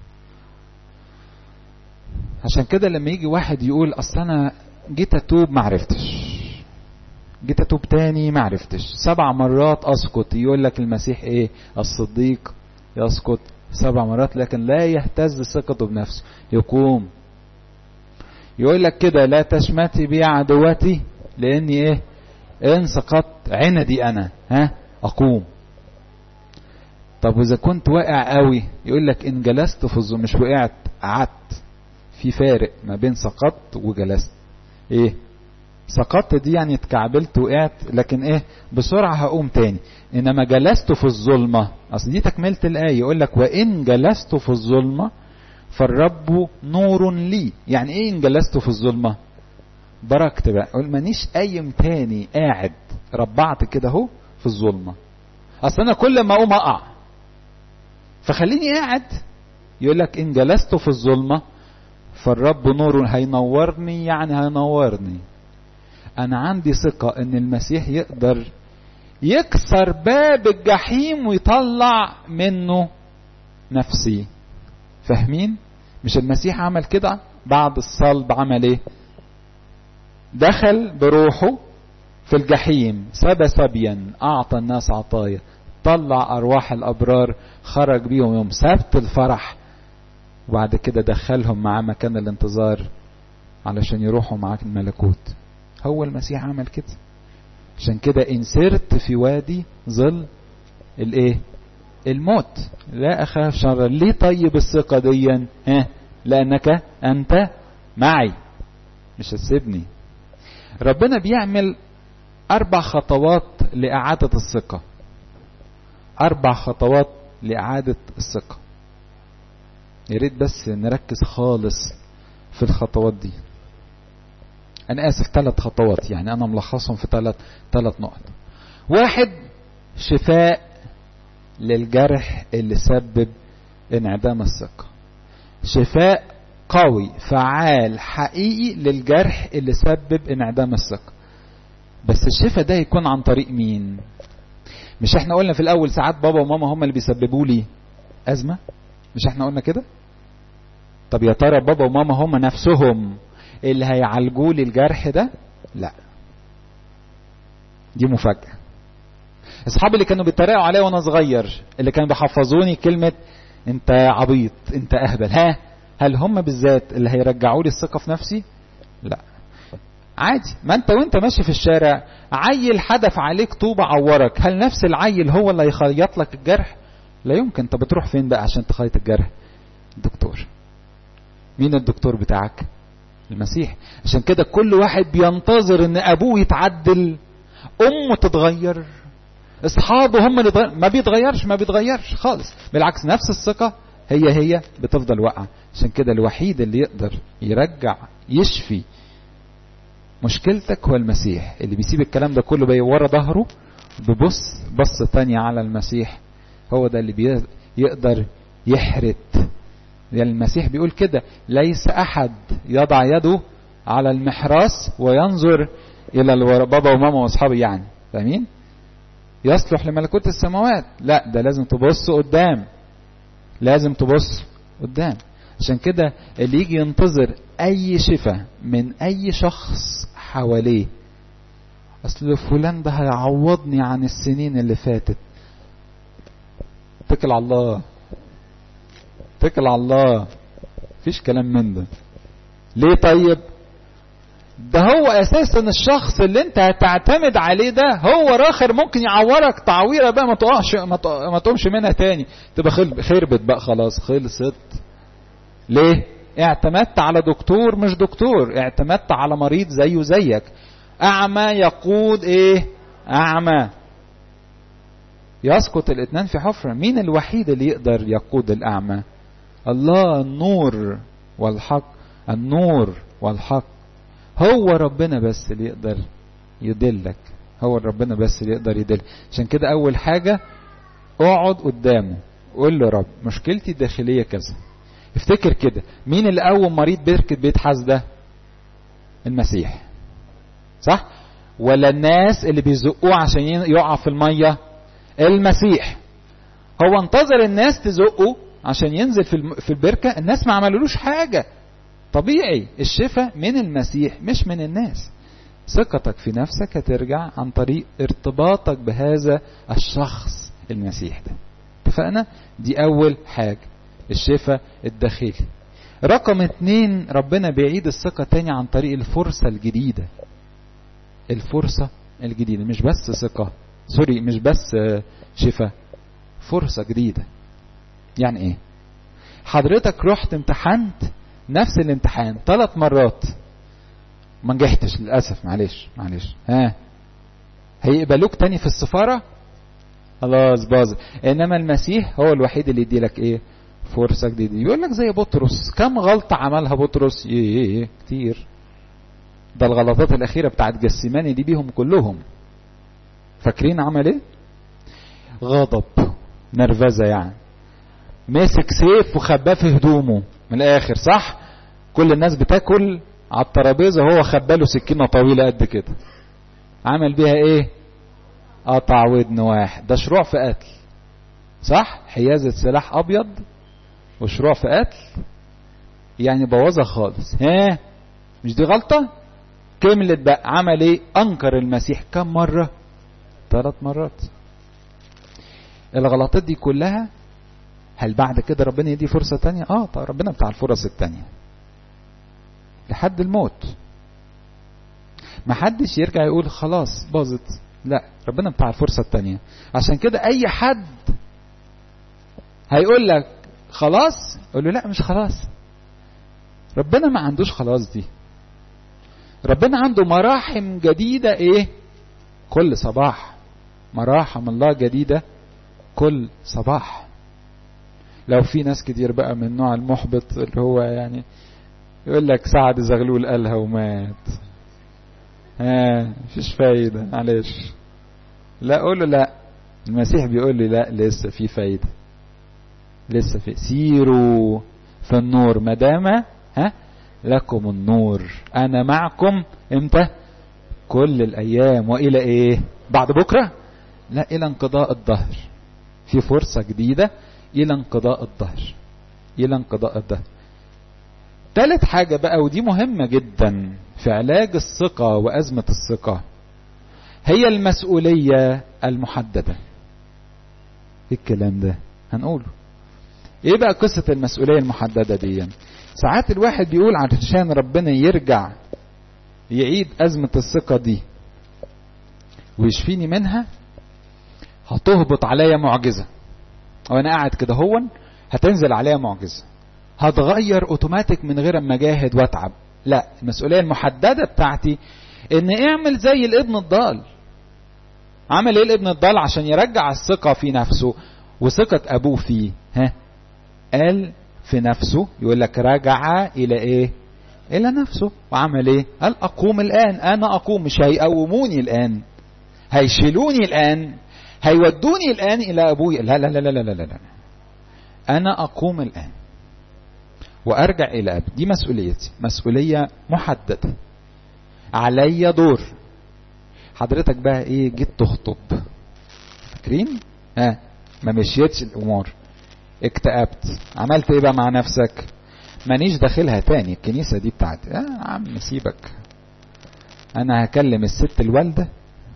عشان كده لما يجي واحد يقول اصل انا جيت اتوب معرفتش جيت اتوب تاني معرفتش سبع مرات اسقط يقول لك المسيح ايه الصديق يسقط سبع مرات لكن لا يهتز ثقته بنفسه يقوم يقول لك كده لا تشمتي بي عدوتي لاني ايه ان سقطت عندي انا ها اقوم طب واذا كنت واقع قوي يقول لك ان جلست في الظلم مش وقعت قعدت في فارق ما بين سقطت وجلست ايه سقطت دي يعني اتكعبلت وقعت لكن ايه بسرعة هقوم تاني انما جلست في الظلمة اصل دي تكملة الآية يقول لك وان جلست في الظلمة فالرب نور لي يعني ايه ان جلست في الظلمة بركت بقى قول مانيش قايم تاني قاعد ربعت كده اهو في الظلمة اصل انا كل ما اقوم اقع فخليني قاعد يقول لك ان جلست في الظلمة فالرب نور هينورني يعني هينورني انا عندي ثقة ان المسيح يقدر يكسر باب الجحيم ويطلع منه نفسي فاهمين مش المسيح عمل كده بعد الصلب عمل ايه دخل بروحه في الجحيم سبى سبيا اعطى الناس عطايا طلع ارواح الابرار خرج بيهم يوم سبت الفرح وبعد كده دخلهم معاه مكان الانتظار علشان يروحوا معاه الملكوت هو المسيح عمل كده عشان كده ان سرت في وادي ظل الايه الموت لا اخاف شرا ليه طيب الثقه ديا ها لانك انت معي مش هتسيبني ربنا بيعمل اربع خطوات لاعاده الثقه اربع خطوات لاعاده الثقه يا ريت بس نركز خالص في الخطوات دي انا اسف ثلاث خطوات يعني انا ملخصهم في ثلاث ثلاث نقط واحد شفاء للجرح اللي سبب انعدام الثقه شفاء قوي فعال حقيقي للجرح اللي سبب انعدام الثقه بس الشفاء ده يكون عن طريق مين مش احنا قلنا في الاول ساعات بابا وماما هم اللي بيسببوا لي ازمه مش احنا قلنا كده طب يا ترى بابا وماما هم نفسهم اللي هيعالجوا لي الجرح ده لا دي مفاجاه اصحابي اللي كانوا بيتريقوا عليا وانا صغير اللي كانوا بيحفظوني كلمه انت عبيط انت اهبل ها هل هم بالذات اللي هيرجعوا لي الثقه في نفسي لا عادي ما انت وانت ماشي في الشارع عيل حدف عليك طوبة عورك هل نفس العيل هو اللي هيخيط لك الجرح لا يمكن انت بتروح فين بقى عشان تخيط الجرح الدكتور مين الدكتور بتاعك المسيح عشان كده كل واحد بينتظر ان ابوه يتعدل امه تتغير اصحابه هم اللي ضغير. ما بيتغيرش ما بيتغيرش خالص بالعكس نفس الثقه هي هي بتفضل واقعه عشان كده الوحيد اللي يقدر يرجع يشفي مشكلتك هو المسيح اللي بيسيب الكلام ده كله بي ورا ظهره ببص بص تانية على المسيح هو ده اللي بي يقدر يحرت يعني المسيح بيقول كده ليس أحد يضع يده على المحراس وينظر إلى بابا وماما وأصحابي يعني فاهمين؟ يصلح لملكوت السماوات لا ده لازم تبص قدام لازم تبص قدام عشان كده اللي يجي ينتظر اي شفاء من اي شخص حواليه اصل فلان ده هيعوضني عن السنين اللي فاتت اتكل على الله اتكل على الله مفيش كلام من ده ليه طيب ده هو اساسا الشخص اللي انت هتعتمد عليه ده هو راخر ممكن يعورك تعويره بقى ما تقعش ما تقومش منها تاني تبقى خربت بقى خلاص خلصت ليه اعتمدت على دكتور مش دكتور اعتمدت على مريض زيه زيك اعمى يقود ايه اعمى يسقط الاثنان في حفرة مين الوحيد اللي يقدر يقود الاعمى الله النور والحق النور والحق هو ربنا بس اللي يقدر يدلك هو ربنا بس اللي يقدر يدل عشان كده اول حاجة اقعد قدامه قول له رب مشكلتي الداخلية كذا افتكر كده مين اللي قوم مريض بركة بيت حاز ده المسيح صح ولا الناس اللي بيزقوه عشان يقع في المية المسيح هو انتظر الناس تزقه عشان ينزل في في البركة الناس ما عملولوش حاجة طبيعي الشفاء من المسيح مش من الناس ثقتك في نفسك هترجع عن طريق ارتباطك بهذا الشخص المسيح ده اتفقنا دي اول حاجة الشفاء الداخلي رقم اتنين ربنا بيعيد الثقة تاني عن طريق الفرصة الجديدة الفرصة الجديدة مش بس ثقة سوري مش بس شفاء فرصة جديدة يعني ايه حضرتك رحت امتحنت نفس الامتحان ثلاث مرات ما نجحتش للأسف معلش معلش ها هيقبلوك تاني في السفارة خلاص باظ انما المسيح هو الوحيد اللي يدي لك ايه فرصة جديدة يقول لك زي بطرس كم غلطة عملها بطرس ايه ايه كتير ده الغلطات الأخيرة بتاعت جسماني دي بيهم كلهم فاكرين عمل ايه غضب نرفزة يعني مسك سيف وخباه في هدومه من الاخر صح كل الناس بتاكل على الترابيزه وهو خباله سكينه طويله قد كده عمل بيها ايه قطع ودن واحد ده شروع في قتل صح حيازه سلاح ابيض وشروع في قتل يعني بوظها خالص ها مش دي غلطه كملت بقى عمل ايه انكر المسيح كم مره ثلاث مرات الغلطات دي كلها هل بعد كده ربنا يدي فرصة تانية اه طيب ربنا بتاع الفرص التانية لحد الموت ما حدش يرجع يقول خلاص باظت لا ربنا بتاع الفرصة التانية عشان كده اي حد هيقول لك خلاص قول له لا مش خلاص ربنا ما عندوش خلاص دي ربنا عنده مراحم جديدة ايه كل صباح مراحم الله جديدة كل صباح لو في ناس كتير بقى من النوع المحبط اللي هو يعني يقول لك سعد زغلول قالها ومات ها مفيش فايدة معلش لا قول له لا المسيح بيقول لي لا لسه في فايدة لسه في سيروا في النور ما دام ها لكم النور انا معكم امتى كل الايام والى ايه بعد بكره لا الى انقضاء الظهر في فرصة جديدة الى انقضاء الظهر الى انقضاء الظهر تالت حاجة بقى ودي مهمة جدا في علاج الثقة وأزمة الثقة هي المسؤولية المحددة ايه الكلام ده هنقوله ايه بقى قصة المسؤولية المحددة دي ساعات الواحد بيقول علشان ربنا يرجع يعيد أزمة الثقة دي ويشفيني منها هتهبط عليا معجزة وانا قاعد كده هون هتنزل عليا معجزة هتغير اوتوماتيك من غير ما اجاهد واتعب لا المسؤولية المحددة بتاعتي ان اعمل زي الابن الضال عمل ايه الابن الضال عشان يرجع الثقة في نفسه وثقة ابوه فيه ها قال في نفسه يقول لك رجع الى ايه الى نفسه وعمل ايه قال اقوم الان انا اقوم مش هيقوموني الان هيشيلوني الان هيودوني الان الى ابوي لا لا لا لا لا لا, لا. انا اقوم الان وارجع الى ابي دي مسؤوليتي مسؤوليه محدده عليا دور حضرتك بقى ايه جيت تخطب فاكرين ها ما مشيتش الامور اكتئبت عملت ايه بقى مع نفسك مانيش داخلها تاني الكنيسه دي بتاعتي اه يا عم سيبك انا هكلم الست الوالده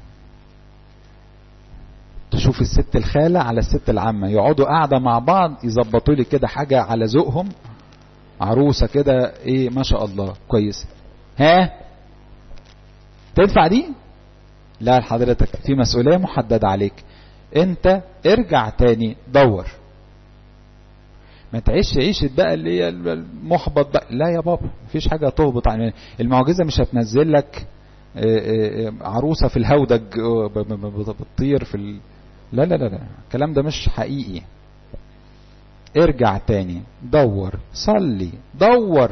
تشوف الست الخاله على الست العامه يقعدوا قاعده مع بعض يظبطوا لي كده حاجه على ذوقهم عروسه كده ايه ما شاء الله كويسه ها تنفع دي لا حضرتك في مسؤوليه محدده عليك انت ارجع تاني دور ما تعيش عيشة بقى اللي هي المحبط بقى لا يا بابا مفيش حاجة تهبط عن المعجزة مش هتنزل لك عروسة في الهودج بتطير في ال... لا لا لا لا الكلام ده مش حقيقي ارجع تاني دور صلي دور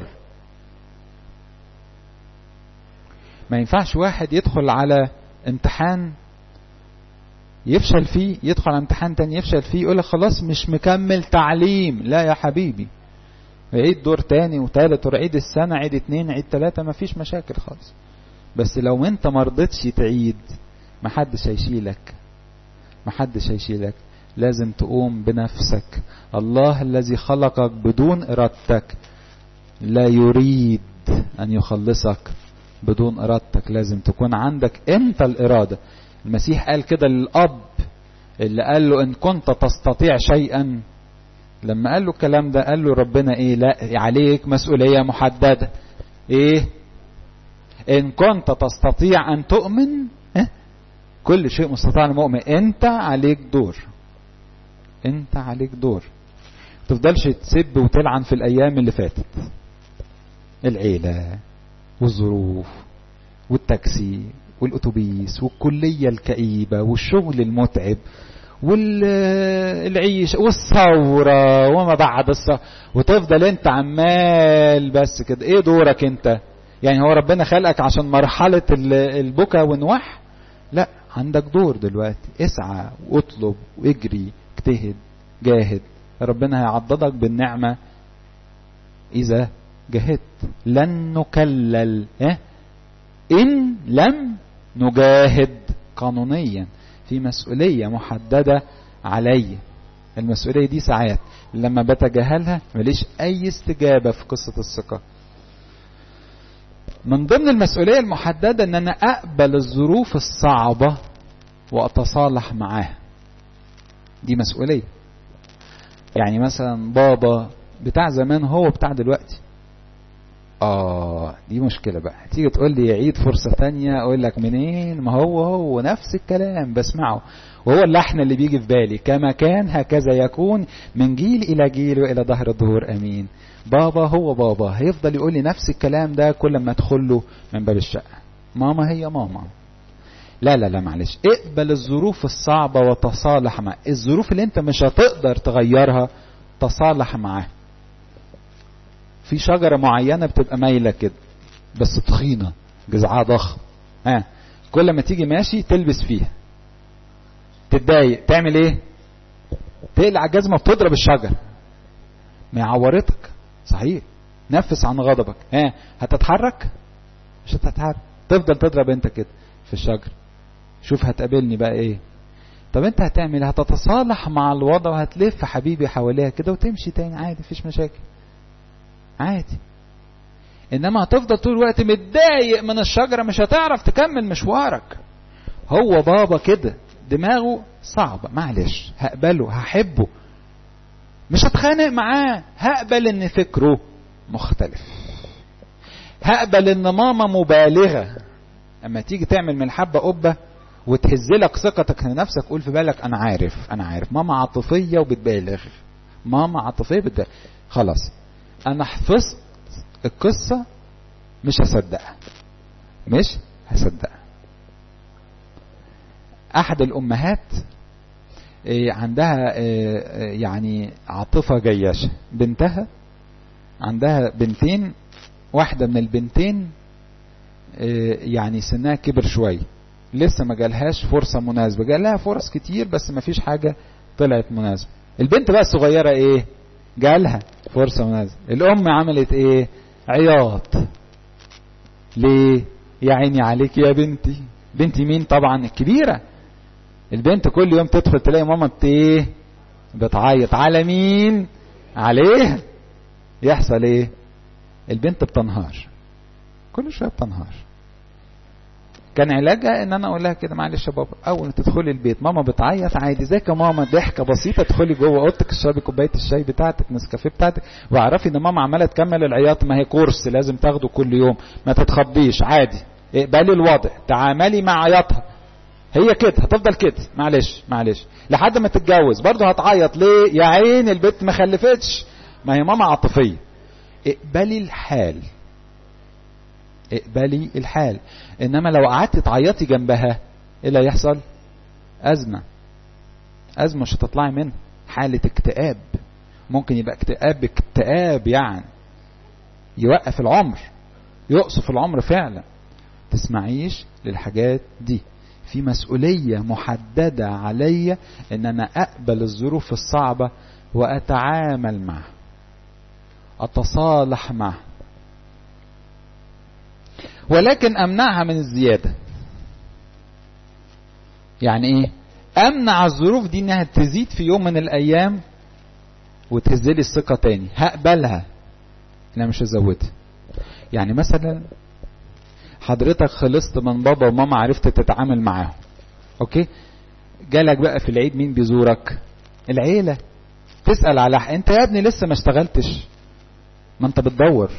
ما ينفعش واحد يدخل على امتحان يفشل فيه يدخل على امتحان تاني يفشل فيه يقول لك خلاص مش مكمل تعليم لا يا حبيبي عيد دور تاني وتالت وعيد السنة عيد اتنين عيد تلاتة مفيش مشاكل خالص بس لو انت مرضتش تعيد محدش هيشيلك محدش هيشيلك لازم تقوم بنفسك الله الذي خلقك بدون ارادتك لا يريد ان يخلصك بدون ارادتك لازم تكون عندك انت الاراده المسيح قال كده للاب اللي قال له ان كنت تستطيع شيئا لما قال له الكلام ده قال له ربنا ايه لا عليك مسؤوليه محدده ايه ان كنت تستطيع ان تؤمن اه؟ كل شيء مستطاع للمؤمن انت عليك دور انت عليك دور تفضلش تسب وتلعن في الايام اللي فاتت العيله والظروف والتاكسي والاتوبيس والكليه الكئيبه والشغل المتعب والعيش والثوره وما بعد الثوره وتفضل انت عمال بس كده ايه دورك انت يعني هو ربنا خلقك عشان مرحله البكا والنوح لا عندك دور دلوقتي اسعى واطلب واجري اجتهد جاهد ربنا هيعضدك بالنعمه اذا جاهدت لن نكلل اه؟ ان لم نجاهد قانونيا في مسؤوليه محدده علي المسؤوليه دي ساعات لما بتجاهلها ماليش اي استجابه في قصه الثقه من ضمن المسؤوليه المحدده ان انا اقبل الظروف الصعبه واتصالح معاها دي مسؤوليه يعني مثلا بابا بتاع زمان هو بتاع دلوقتي اه دي مشكلة بقى تيجي تقول لي يعيد فرصة تانية اقول لك منين ما هو هو نفس الكلام بسمعه وهو اللحن اللي بيجي في بالي كما كان هكذا يكون من جيل الى جيل والى ظهر الظهور امين بابا هو بابا هيفضل يقول لي نفس الكلام ده كل ما ادخل له من باب الشقة ماما هي ماما لا لا لا معلش اقبل الظروف الصعبة وتصالح مع الظروف اللي انت مش هتقدر تغيرها تصالح معاها في شجرة معينة بتبقى مايلة كده بس تخينة جذعها ضخم ها آه. كل ما تيجي ماشي تلبس فيها تتضايق تعمل ايه تقلع الجزمة بتضرب الشجر ما عورتك صحيح نفس عن غضبك ها آه. هتتحرك مش هتتحرك تفضل تضرب انت كده في الشجر شوف هتقابلني بقى ايه طب انت هتعمل هتتصالح مع الوضع وهتلف حبيبي حواليها كده وتمشي تاني عادي مفيش مشاكل عادي انما هتفضل طول الوقت متضايق من الشجره مش هتعرف تكمل مشوارك هو بابا كده دماغه صعبه معلش هقبله هحبه مش هتخانق معاه هقبل ان فكره مختلف هقبل ان ماما مبالغه اما تيجي تعمل من الحبه قبه وتهز لك ثقتك في نفسك قول في بالك انا عارف انا عارف ماما عاطفيه وبتبالغ ماما عاطفيه بتبالغ خلاص انا حفظت القصه مش هصدقها مش هصدقها احد الامهات عندها يعني عاطفه جياشه بنتها عندها بنتين واحده من البنتين يعني سنها كبر شويه لسه ما جالهاش فرصه مناسبه جالها فرص كتير بس ما فيش حاجه طلعت مناسبه البنت بقى الصغيره ايه جالها فرصه مناسبه الام عملت ايه عياط ليه يا عيني عليك يا بنتي بنتي مين طبعا الكبيره البنت كل يوم تدخل تلاقي ماما بت ايه بتعيط على مين عليه يحصل ايه البنت بتنهار كل شويه بتنهار كان علاجها ان انا اقول لها كده معلش يا بابا اول ما تدخلي البيت ماما بتعيط عادي زي ماما ضحكه بسيطه تدخلي جوه اوضتك اشربي كوبايه الشاي بتاعتك نسكافيه بتاعتك واعرفي ان ماما عماله تكمل العياط ما هي كورس لازم تاخده كل يوم ما تتخضيش عادي اقبلي الوضع تعاملي مع عياطها هي كده هتفضل كده معلش معلش لحد ما تتجوز برضه هتعيط ليه يا عين البنت ما خلفتش ما هي ماما عاطفيه اقبلي الحال اقبلي الحال انما لو قعدت تعيطي جنبها ايه اللي هيحصل ازمه ازمه مش هتطلعي منها حاله اكتئاب ممكن يبقى اكتئاب اكتئاب يعني يوقف العمر يقصف العمر فعلا تسمعيش للحاجات دي في مسؤولية محددة عليا ان انا اقبل الظروف الصعبة واتعامل معها اتصالح معها ولكن امنعها من الزيادة يعني ايه امنع الظروف دي انها تزيد في يوم من الايام وتهزلي الثقة تاني هقبلها لا مش هزودها يعني مثلا حضرتك خلصت من بابا وماما عرفت تتعامل معاهم اوكي جالك بقى في العيد مين بيزورك العيلة تسأل على انت يا ابني لسه ما اشتغلتش ما انت بتدور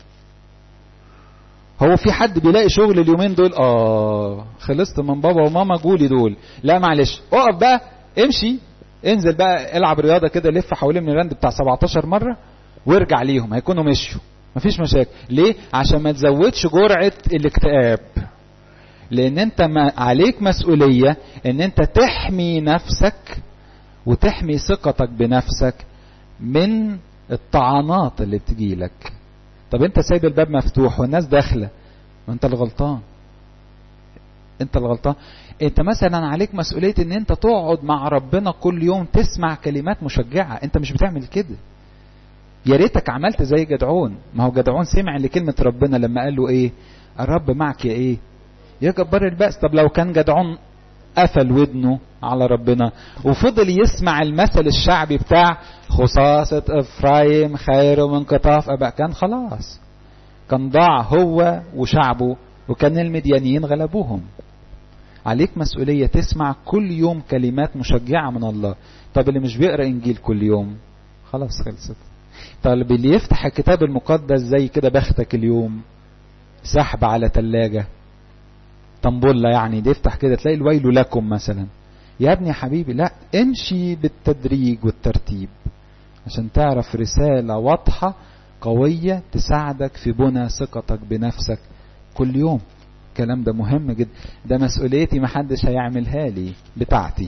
هو في حد بيلاقي شغل اليومين دول اه خلصت من بابا وماما جولي دول لا معلش اقف بقى امشي انزل بقى العب رياضه كده لف حوالين الميراند بتاع 17 مره وارجع ليهم هيكونوا مشوا مفيش مشاكل ليه عشان ما تزودش جرعه الاكتئاب لان انت ما عليك مسؤوليه ان انت تحمي نفسك وتحمي ثقتك بنفسك من الطعنات اللي بتجيلك طب انت سايب الباب مفتوح والناس داخله ما انت اللي غلطان انت اللي غلطان انت مثلا عليك مسؤوليه ان انت تقعد مع ربنا كل يوم تسمع كلمات مشجعه انت مش بتعمل كده يا ريتك عملت زي جدعون ما هو جدعون سمع لكلمه ربنا لما قال له ايه الرب معك يا ايه يا جبار البأس طب لو كان جدعون قفل ودنه على ربنا وفضل يسمع المثل الشعبي بتاع خصاصة افرايم خير من قطاف ابا كان خلاص كان ضاع هو وشعبه وكان المديانيين غلبوهم عليك مسؤولية تسمع كل يوم كلمات مشجعة من الله طب اللي مش بيقرأ انجيل كل يوم خلاص خلصت طب اللي يفتح الكتاب المقدس زي كده بختك اليوم سحب على تلاجة طنبولة يعني دي افتح كده تلاقي الويل لكم مثلا يا ابني يا حبيبي لا امشي بالتدريج والترتيب عشان تعرف رسالة واضحة قوية تساعدك في بنى ثقتك بنفسك كل يوم الكلام ده مهم جدا ده مسؤوليتي محدش هيعملها لي بتاعتي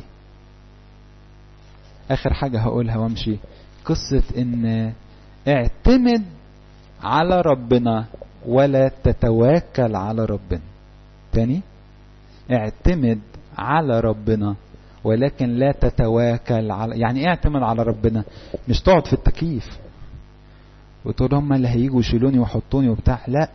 اخر حاجة هقولها وامشي قصة ان اعتمد على ربنا ولا تتواكل على ربنا تاني اعتمد على ربنا ولكن لا تتواكل على يعني ايه اعتمد على ربنا مش تقعد في التكييف وتقول هم اللي هيجوا يشيلوني ويحطوني وبتاع لا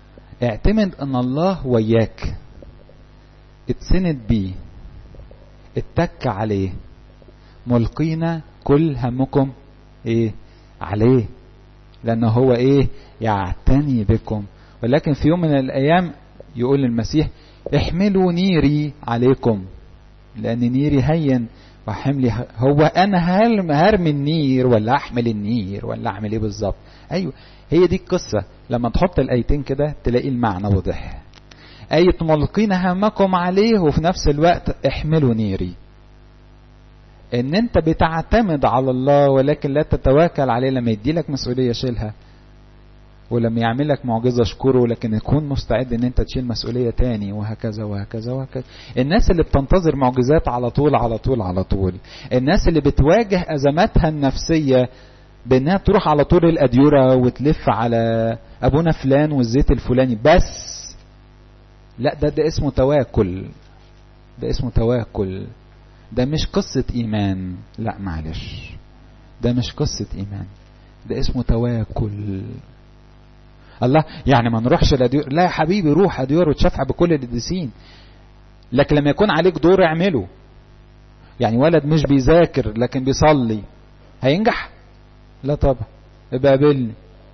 اعتمد ان الله وياك اتسند بيه اتك عليه ملقين كل همكم ايه عليه لانه هو ايه يعتني بكم ولكن في يوم من الايام يقول المسيح احملوا نيري عليكم لان نيري هين وحملي هو انا هرمي النير ولا احمل النير ولا اعمل ايه بالظبط ايوه هي دي القصه لما تحط الايتين كده تلاقي المعنى واضح آية ملقين همكم عليه وفي نفس الوقت احملوا نيري ان انت بتعتمد على الله ولكن لا تتواكل عليه لما يديلك مسؤولية شيلها ولما يعمل لك معجزة اشكره لكن يكون مستعد ان انت تشيل مسؤولية تاني وهكذا وهكذا وهكذا الناس اللي بتنتظر معجزات على طول على طول على طول الناس اللي بتواجه ازماتها النفسية بانها تروح على طول الاديرة وتلف على ابونا فلان والزيت الفلاني بس لا ده ده اسمه تواكل ده اسمه تواكل ده مش قصة إيمان لا معلش ده مش قصة إيمان ده اسمه تواكل الله يعني ما نروحش الأديور لا يا حبيبي روح أديور وتشفع بكل القديسين لكن لما يكون عليك دور اعمله يعني ولد مش بيذاكر لكن بيصلي هينجح لا طبعا ابقى قابلني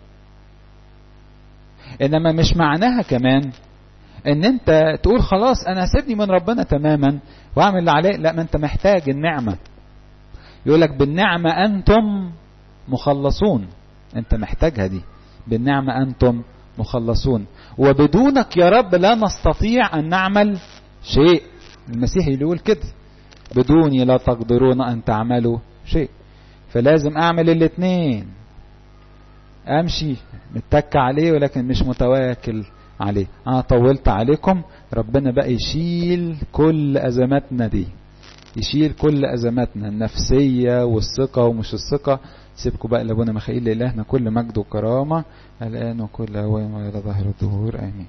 انما مش معناها كمان ان انت تقول خلاص انا سيبني من ربنا تماما واعمل اللي عليه لا ما انت محتاج النعمة يقول لك بالنعمة انتم مخلصون انت محتاجها دي بالنعمة انتم مخلصون وبدونك يا رب لا نستطيع ان نعمل شيء المسيح يقول كده بدوني لا تقدرون ان تعملوا شيء فلازم اعمل الاثنين امشي متك عليه ولكن مش متواكل عليه انا طولت عليكم ربنا بقى يشيل كل ازماتنا دي يشيل كل ازماتنا النفسيه والثقه ومش الثقه سيبكم بقى لابونا مخيل لالهنا كل مجد وكرامه الان وكل اوان والى ظهر الظهور امين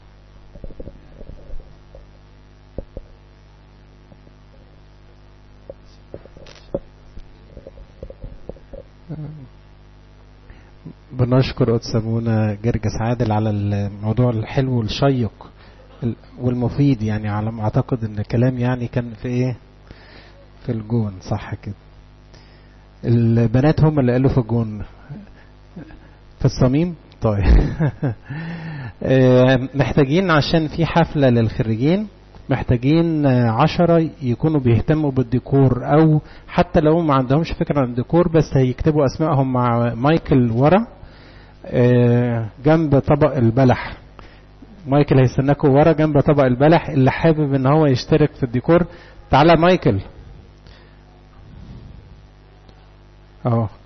بنشكر قدس ابونا جرجس عادل على الموضوع الحلو والشيق والمفيد يعني على ما اعتقد ان الكلام يعني كان في ايه في الجون صح كده البنات هم اللي قالوا في الجون في الصميم طيب محتاجين عشان في حفلة للخريجين محتاجين عشرة يكونوا بيهتموا بالديكور او حتى لو ما عندهمش فكرة عن الديكور بس هيكتبوا اسمائهم مع مايكل ورا جنب طبق البلح مايكل هيستناكوا ورا جنب طبق البلح اللي حابب ان هو يشترك في الديكور تعالى مايكل اه